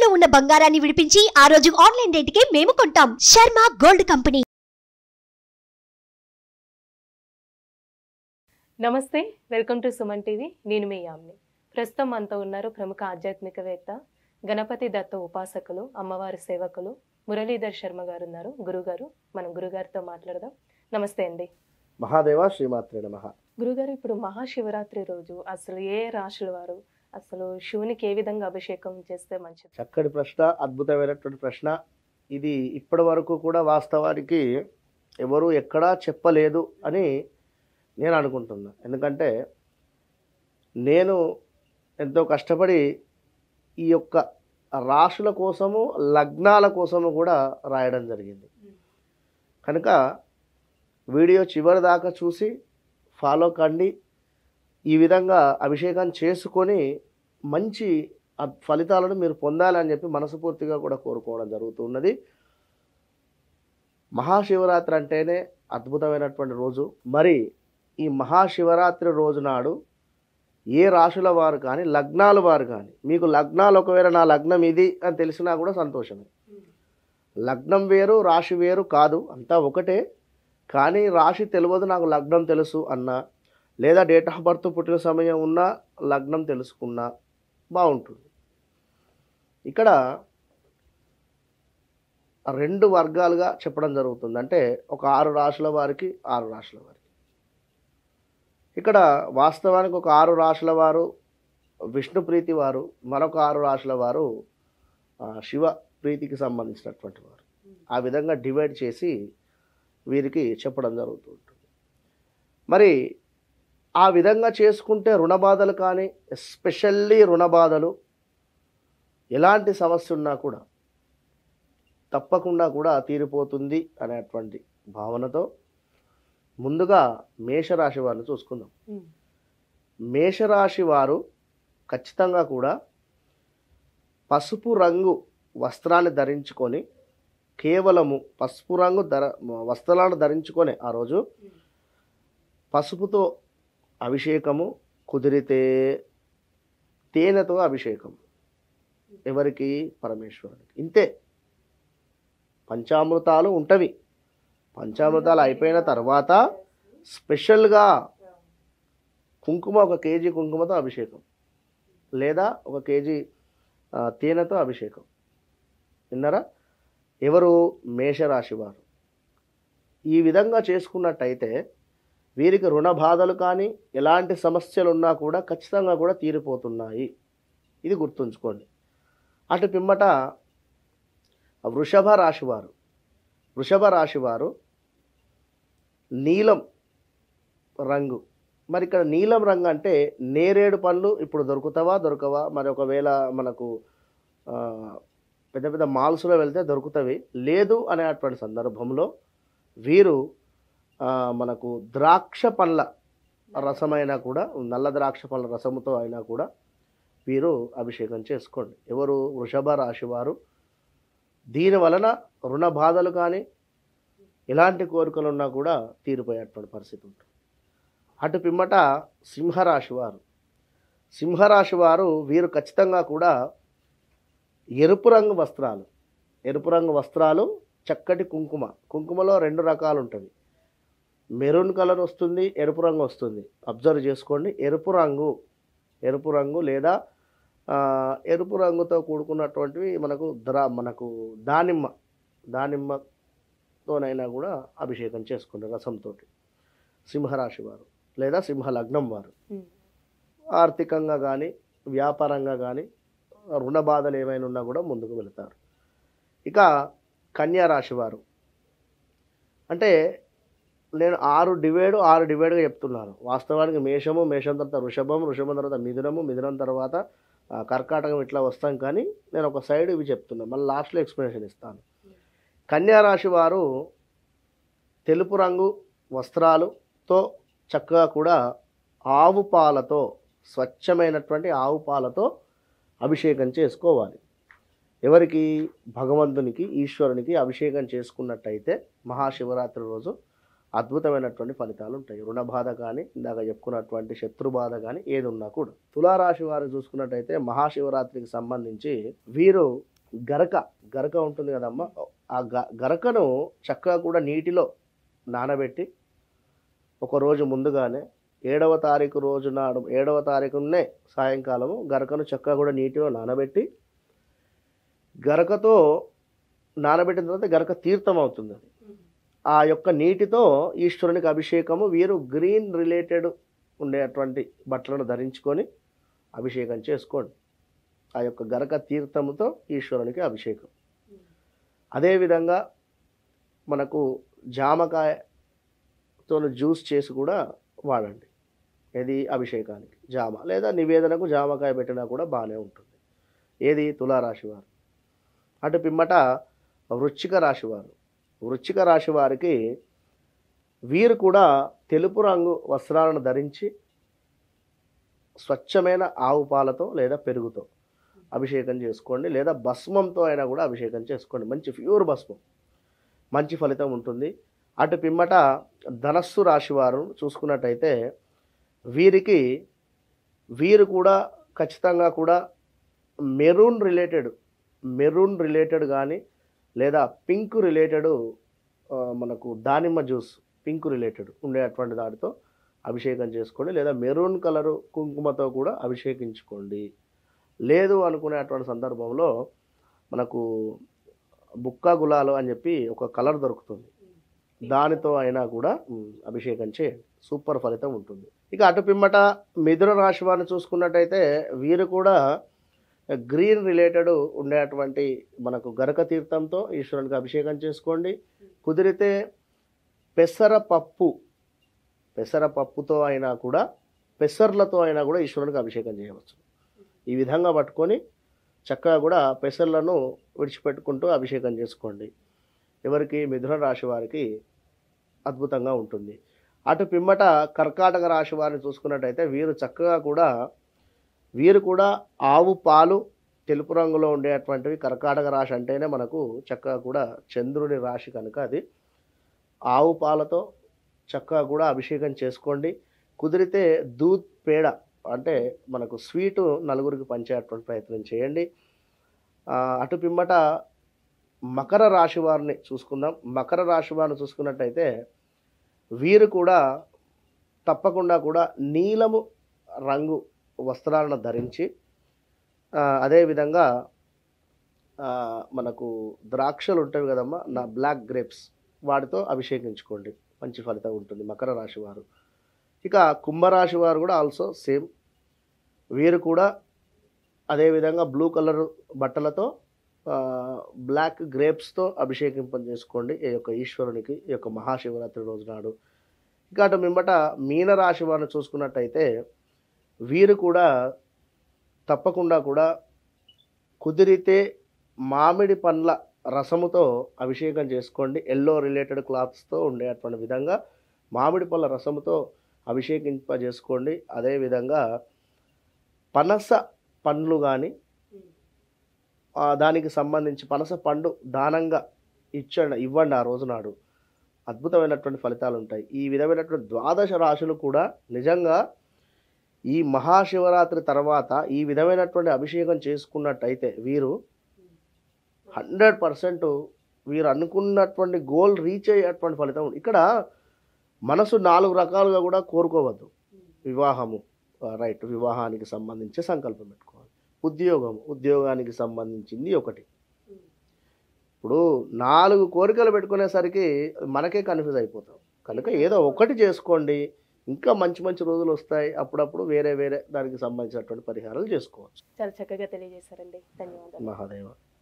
తాకట్టులో ఉన్న బంగారాన్ని విడిపించి ఆ రోజు ఆన్లైన్ రేటుకే మేము కొంటాం శర్మ గోల్డ్ కంపెనీ నమస్తే వెల్కమ్ టు సుమన్ టీవీ నేను మీ యామ్ని ప్రస్తుతం మనతో ఉన్నారు ప్రముఖ ఆధ్యాత్మికవేత్త గణపతి దత్త ఉపాసకులు అమ్మవారి సేవకులు మురళీధర్ శర్మ గారు ఉన్నారు గురుగారు మనం గురుగారితో మాట్లాడదాం నమస్తే అండి మహాదేవ శ్రీమాత్రే నమ గురుగారు ఇప్పుడు మహాశివరాత్రి రోజు అసలు ఏ రాశుల వారు అసలు శివునికి ఏ విధంగా అభిషేకం చేస్తే మంచిది చక్కటి ప్రశ్న అద్భుతమైనటువంటి ప్రశ్న ఇది ఇప్పటి వరకు కూడా వాస్తవానికి ఎవరు ఎక్కడా చెప్పలేదు అని నేను అనుకుంటున్నా ఎందుకంటే నేను ఎంతో కష్టపడి ఈ యొక్క రాశుల కోసము లగ్నాల కోసము కూడా రాయడం జరిగింది కనుక వీడియో చివరి దాకా చూసి ఫాలో కండి ఈ విధంగా అభిషేకం చేసుకొని మంచి ఆ ఫలితాలను మీరు పొందాలని చెప్పి మనస్ఫూర్తిగా కూడా కోరుకోవడం జరుగుతున్నది మహాశివరాత్రి అంటేనే అద్భుతమైనటువంటి రోజు మరి ఈ మహాశివరాత్రి రోజు నాడు ఏ రాశుల వారు కానీ లగ్నాల వారు కానీ మీకు లగ్నాలు ఒకవేళ నా లగ్నం ఇది అని తెలిసినా కూడా సంతోషమే లగ్నం వేరు రాశి వేరు కాదు అంతా ఒకటే కానీ రాశి తెలియదు నాకు లగ్నం తెలుసు అన్నా లేదా డేట్ ఆఫ్ బర్త్ పుట్టిన సమయం ఉన్నా లగ్నం తెలుసుకున్నా బాగుంటుంది ఇక్కడ రెండు వర్గాలుగా చెప్పడం జరుగుతుంది అంటే ఒక ఆరు రాశుల వారికి ఆరు రాశుల వారికి ఇక్కడ వాస్తవానికి ఒక ఆరు రాశుల వారు విష్ణు ప్రీతి వారు మరొక ఆరు రాశుల వారు ఆ, శివ ప్రీతికి సంబంధించినటువంటి వారు ఆ విధంగా డివైడ్ చేసి వీరికి చెప్పడం జరుగుతూ ఉంటుంది మరి ఆ విధంగా చేసుకుంటే రుణ బాధలు కానీ ఎస్పెషల్లీ రుణ బాధలు ఎలాంటి సమస్య ఉన్నా కూడా తప్పకుండా కూడా తీరిపోతుంది అనేటువంటి భావనతో ముందుగా మేషరాశి వారిని చూసుకుందాం ఉమ్, మేషరాశి వారు ఖచ్చితంగా కూడా పసుపు రంగు వస్త్రాన్ని ధరించుకొని కేవలము పసుపు రంగు ధర వస్త్రాలను ధరించుకొని ఆ రోజు పసుపుతో అభిషేకము కుదిరితే తేనెతో అభిషేకం ఎవరికి పరమేశ్వరునికి ఇంతే పంచామృతాలు ఉంటవి పంచామృతాలు అయిపోయిన తర్వాత స్పెషల్గా కుంకుమ ఒక కేజీ కుంకుమతో అభిషేకం లేదా ఒక కేజీ ఆ, తేనెతో అభిషేకం విన్నారా ఎవరు మేషరాశి వారు ఈ విధంగా చేసుకున్నట్టయితే వీరికి రుణ బాధలు కానీ ఎలాంటి సమస్యలు ఉన్నా కూడా ఖచ్చితంగా కూడా తీరిపోతున్నాయి ఇది గుర్తుంచుకోండి అటు పిమ్మట వృషభ రాశి వారు వృషభ రాశి వారు నీలం రంగు మరి ఇక్కడ నీలం రంగు అంటే నేరేడు పండ్లు ఇప్పుడు దొరుకుతావా దొరకవా మరి ఒకవేళ మనకు ఆ, పెద్ద పెద్ద మాల్స్లో వెళ్తే దొరుకుతవి లేదు అనేటువంటి సందర్భంలో వీరు ఆ, మనకు ద్రాక్ష పండ్ల రసమైనా కూడా నల్ల ద్రాక్ష పండ్ల రసముతో అయినా కూడా వీరు అభిషేకం చేసుకోండి ఎవరు వృషభ రాశి వారు దీని వలన రుణ బాధలు కానీ ఎలాంటి కోరికలు ఉన్నా కూడా తీరిపోయేటువంటి పరిస్థితి ఉంటుంది అటు పిమ్మట సింహరాశి వారు సింహరాశి వారు వీరు ఖచ్చితంగా కూడా ఎరుపు రంగు వస్త్రాలు ఎరుపు రంగు వస్త్రాలు చక్కటి కుంకుమ కుంకుమలో రెండు రకాలు ఉంటుంది మెరూన్ కలర్ వస్తుంది ఎరుపు రంగు వస్తుంది అబ్జర్వ్ చేసుకోండి ఎరుపు రంగు ఎరుపు రంగు లేదా ఆ, ఎరుపు రంగుతో కూడుకున్నటువంటివి మనకు ద్రా మనకు దానిమ్మ దానిమ్మతోనైనా కూడా అభిషేకం చేసుకోండి రసంతో సింహరాశి వారు లేదా సింహ లగ్నం వారు ఉమ్, ఆర్థికంగా కానీ వ్యాపారంగా కానీ రుణ బాధలు ఏమైనా ఉన్నా కూడా ముందుకు వెళతారు ఇక కన్యా రాశి వారు అంటే నేను ఆరు డివైడ్ ఆరు డివైడ్గా చెప్తున్నాను వాస్తవానికి మేషము మేషం తర్వాత వృషభం వృషభం తర్వాత మిథునము మిథునం తర్వాత ఆ, కర్కాటకం ఇట్లా వస్తాం కానీ నేను ఒక సైడ్ ఇవి చెప్తున్నాను మళ్ళీ లాస్ట్లో ఎక్స్ప్లెనేషన్ ఇస్తాను కన్యా రాశి వారు తెలుపు రంగు వస్త్రాలుతో చక్కగా కూడా ఆవు పాలతో స్వచ్ఛమైనటువంటి ఆవు పాలతో అభిషేకం చేసుకోవాలి ఎవరికి భగవంతునికి ఈశ్వరునికి అభిషేకం చేసుకున్నట్టయితే మహాశివరాత్రి రోజు అద్భుతమైనటువంటి ఫలితాలు ఉంటాయి రుణ బాధ కానీ ఇందాక చెప్పుకున్నటువంటి శత్రు బాధ కానీ ఏది ఉన్నా కూడా తులారాశి వారు చూసుకున్నట్టయితే మహాశివరాత్రికి సంబంధించి వీరు గరక గరక ఉంటుంది కదమ్మా ఆ గ గరకను చక్కగా కూడా నీటిలో నానబెట్టి ఒక రోజు ముందుగానే ఏడవ తారీఖు రోజు నాడు ఏడవ తారీఖునే సాయంకాలము గరకను చక్కగా కూడా నీటిలో నానబెట్టి గరకతో నానబెట్టిన తర్వాత గరక తీర్థం అవుతుంది అది ఆ యొక్క నీటితో ఈశ్వరునికి అభిషేకము వీరు గ్రీన్ రిలేటెడ్ ఉండేటువంటి బట్టలను ధరించుకొని అభిషేకం చేసుకోండి ఆ యొక్క గరక తీర్థముతో ఈశ్వరునికి అభిషేకం అదేవిధంగా మనకు జామకాయతో జ్యూస్ చేసి కూడా వాడండి ఏది అభిషేకానికి జామ లేదా నివేదనకు జామకాయ పెట్టినా కూడా బాగానే ఉంటుంది ఏది తులారాశి వారు అటు పిమ్మట వృశ్చిక రాశి వారు వృశ్చిక రాశి వారికి వీరు కూడా తెలుపు రంగు వస్త్రాలను ధరించి స్వచ్ఛమైన ఆవు పాలతో లేదా పెరుగుతో అభిషేకం చేసుకోండి లేదా భస్మంతో అయినా కూడా అభిషేకం చేసుకోండి మంచి ప్యూర్ భస్మం మంచి ఫలితం ఉంటుంది అటు పిమ్మట ధనస్సు రాశి వారు చూసుకున్నట్టయితే వీరికి వీరు కూడా ఖచ్చితంగా కూడా మెరూన్ రిలేటెడ్ మెరూన్ రిలేటెడ్ కానీ లేదా పింక్ రిలేటెడ్ మనకు దానిమ్మ జ్యూస్ పింక్ రిలేటెడ్ ఉండేటువంటి దానితో అభిషేకం చేసుకోండి లేదా మెరూన్ కలరు కుంకుమతో కూడా అభిషేకించుకోండి లేదు అనుకునేటువంటి సందర్భంలో మనకు బుక్క గులాలు అని చెప్పి ఒక కలర్ దొరుకుతుంది దానితో అయినా కూడా ఉమ్, అభిషేకం చేయండి సూపర్ ఫలితం ఉంటుంది ఇక అటు పిమ్మట మిథున రాశి వారిని చూసుకున్నట్టయితే వీరు కూడా గ్రీన్ రిలేటెడ్ ఉండేటువంటి మనకు గరక తీర్థంతో ఈశ్వరునికి అభిషేకం చేసుకోండి కుదిరితే పెసరపప్పు పెసరపప్పుతో అయినా కూడా పెసర్లతో అయినా కూడా ఈశ్వరునికి అభిషేకం చేయవచ్చు ఈ విధంగా పట్టుకొని చక్కగా కూడా పెసర్లను విడిచిపెట్టుకుంటూ అభిషేకం చేసుకోండి ఎవరికి మిథున రాశి వారికి అద్భుతంగా ఉంటుంది అటు పిమ్మట కర్కాటక రాశి వారిని చూసుకున్నట్టయితే వీరు చక్కగా కూడా వీరు కూడా ఆవు పాలు తెలుపు రంగులో ఉండేటువంటివి కర్కాటక రాశి అంటేనే మనకు చక్కగా కూడా చంద్రుని రాశి కనుక అది ఆవు పాలతో చక్కగా కూడా అభిషేకం చేసుకోండి కుదిరితే దూద్ పేడ అంటే మనకు స్వీటు నలుగురికి పంచేటువంటి ప్రయత్నం చేయండి ఆ, అటు పిమ్మట మకర రాశి వారిని చూసుకుందాం మకర రాశి వారిని చూసుకున్నట్టయితే వీరు కూడా తప్పకుండా కూడా నీలము రంగు వస్త్రాలను ధరించి ఆ, అదేవిధంగా ఆ, మనకు ద్రాక్షలు ఉంటాయి కదమ్మా నా బ్లాక్ గ్రేప్స్ వాటితో అభిషేకించుకోండి మంచి ఫలితం ఉంటుంది మకర రాశి వారు ఇక కుంభరాశి వారు కూడా ఆల్సో సేమ్ వీరు కూడా అదేవిధంగా బ్లూ కలర్ బట్టలతో ఆ, బ్లాక్ గ్రేప్స్తో అభిషేకింప చేసుకోండి ఈ యొక్క ఈశ్వరునికి ఈ యొక్క మహాశివరాత్రి రోజు నాడు ఇక అటు మిమ్మట మీనరాశి వారిని చూసుకున్నట్టయితే వీరు కూడా తప్పకుండా కూడా కుదిరితే మామిడి పండ్ల రసముతో అభిషేకం చేసుకోండి ఎల్లో రిలేటెడ్ క్లాత్స్తో ఉండేటువంటి విధంగా మామిడి పళ్ళ రసముతో అభిషేకింప చేసుకోండి అదేవిధంగా పనస పండ్లు కానీ దానికి సంబంధించి పనస పండు దానంగా ఇచ్చండి ఇవ్వండి ఆ రోజు నాడు అద్భుతమైనటువంటి ఫలితాలు ఉంటాయి ఈ విధమైనటువంటి ద్వాదశ రాశులు కూడా నిజంగా ఈ మహాశివరాత్రి తర్వాత ఈ విధమైనటువంటి అభిషేకం చేసుకున్నట్టయితే వీరు హండ్రెడ్ పర్సెంట్ వీరు అనుకున్నటువంటి గోల్ రీచ్ అయ్యేటువంటి ఫలితం ఉంది. ఇక్కడ మనసు నాలుగు రకాలుగా కూడా కోరుకోవద్దు వివాహము రైట్ వివాహానికి సంబంధించి సంకల్పం పెట్టుకోవాలి ఉద్యోగం ఉద్యోగానికి సంబంధించింది ఒకటి ఇప్పుడు నాలుగు కోరికలు పెట్టుకునేసరికి మనకే కన్ఫ్యూజ్ అయిపోతాం కనుక ఏదో ఒకటి చేసుకోండి ఇంకా మంచి మంచి రోజులు వస్తాయి అప్పుడప్పుడు వేరే వేరే దానికి సంబంధించినటువంటి పరిహారాలు చేసుకోవచ్చు చాలా చక్కగా తెలియజేశారండి ధన్యవాదాలు మహాదేవ